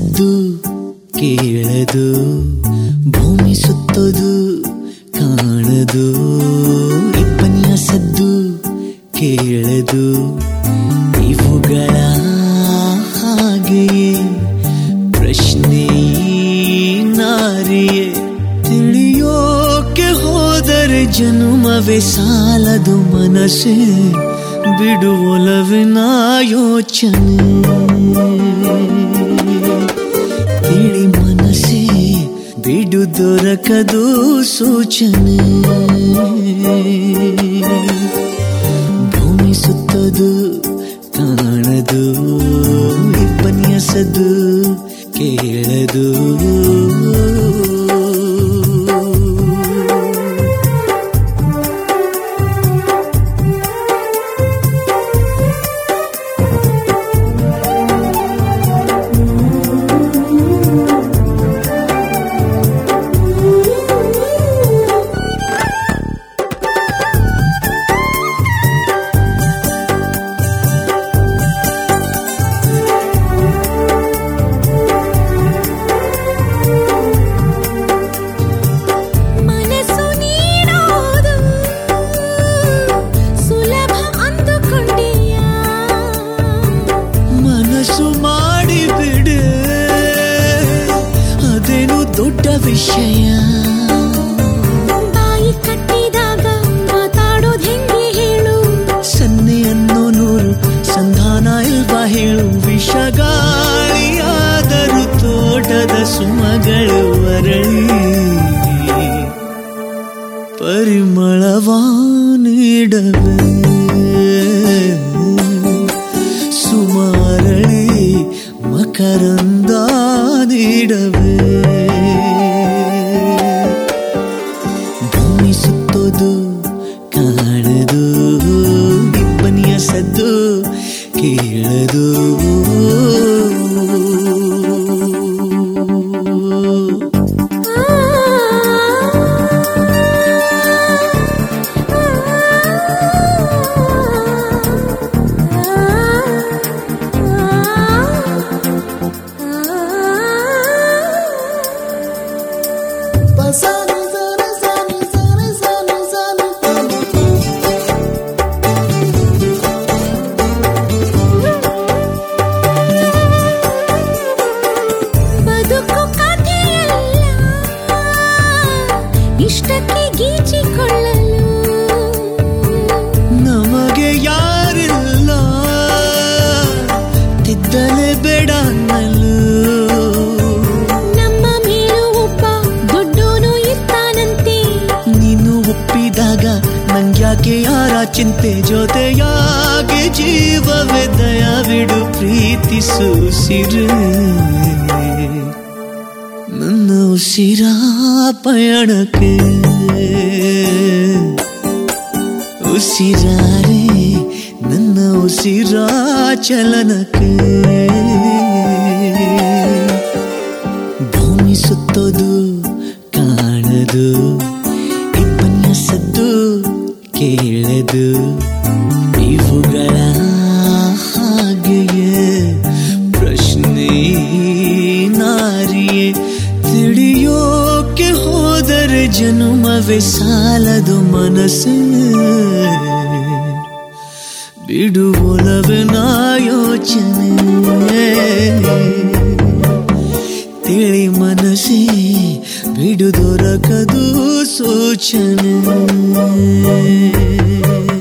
ಸದ್ದು ಕೇಳದು ಭೂಮಿ ಸುತ್ತೋದು ಕಾಣದು ಇಬ್ಬನಿಯ ಸದ್ದು ಕೇಳದು ಇವುಗಳ ಹಾಗೆಯೇ ಪ್ರಶ್ನೆ ನಾರಿಯೇ ತಿಳಿಯೋಕೆ ಹೋದರೆ ಜನುಮವೇ ಸಾಲದು ಮನಸ್ಸೇ ಬಿಡುವೊಲವಿನ ಯೋಚನೆ ತಿಳಿ ಮನಸ್ಸೇ ಬಿಡು ದೊರಕದು ಸೂಚನೆ ಭೂಮಿ ಸುತ್ತದು ಕಾಣದು ಇಬ್ಬನಿಯ ಸದ್ದು ಕೇಳದು ಮನಸ್ಸು ನೀಡೋದು ಸುಲಭ ಅಂದುಕೊಂಡೆಯ ಮನಸ್ಸು ಮಾಡಿಬಿಡೆ ಅದೇನು ದೊಡ್ಡ ವಿಷಯ ಬಾಯಿ ಕಟ್ಟಿದಾಗ ಮಾತಾಡೋದು ಹೆಂಗೆ ಹೇಳು ಸನ್ನೆಯನ್ನು ನೂರು ಸಂಧಾನ ಇಲ್ವಾ ಹೇಳು ವಿಷಗಾಳಿಯಾದರೂ ತೋಟದ ಸುಮಗಳು ಅರಳಿ ಪರಿಮಳವಾ ನೀಡವೆ ಸುಮಾರಳಿ ಮಕರಂದ ನೀಡವೆ ಭೂಮಿ ಸುತ್ತೋದು ಕಾಣದು ಇಬ್ಬನಿಯ ಸದ್ದು ಕೇಳದು ಬದುಕು ಕಥೆಯಲ್ಲ ಇಷ್ಟಕ್ಕೆ ಗೀಚಿಕೊಳ್ಳಲು ನಮಗೆ ಯಾರಿಲ್ಲ ತಿದ್ದಲೆ ಬೇಡ ಅನ್ನಲು ನಮ್ಮ ಮೇಲೂ ಒಬ್ಬ ದೊಡ್ಡೋನು ಇರ್ತಾನಂತೆ ನೀನು ಒಪ್ಪಿದಾಗ ನಂಗ್ಯಾಕೆ ಯಾರ ಚಿಂತೆ ಜೊತೆಯಾಗಿ ಜೀವವೇ ದಯವಿಡು ಪ್ರೀತಿಸು ಸಿರು ನನ್ನ ಉಸಿರ ಪಯಣಕ್ಕೆ ಉಸಿರಾರೆ ನನ್ನ ಉಸಿರ ಚಲನಕ್ಕೆ ಭೂಮಿ ಸುತ್ತೋದು ಕಾಣದು ಇಬ್ಬನಿಯ ಸದ್ದು ಕೇಳದು ಇವುಗಳ ಹಾಗೆಯೇ ಪ್ರಶ್ನೆ ನಾರಿಯೇ ತಿಳಿಯೋಕೆ ಹೋದರೆ ಜನುಮವೇ ಸಾಲದು ಮನಸ್ಸು ಬಿಡುವೊಲವಿನ ಯೋಚನೆ ತಿಳಿ ಮನಸ್ಸೇ ಬಿಡು ದೊರಕದು ಸೂಚನೆ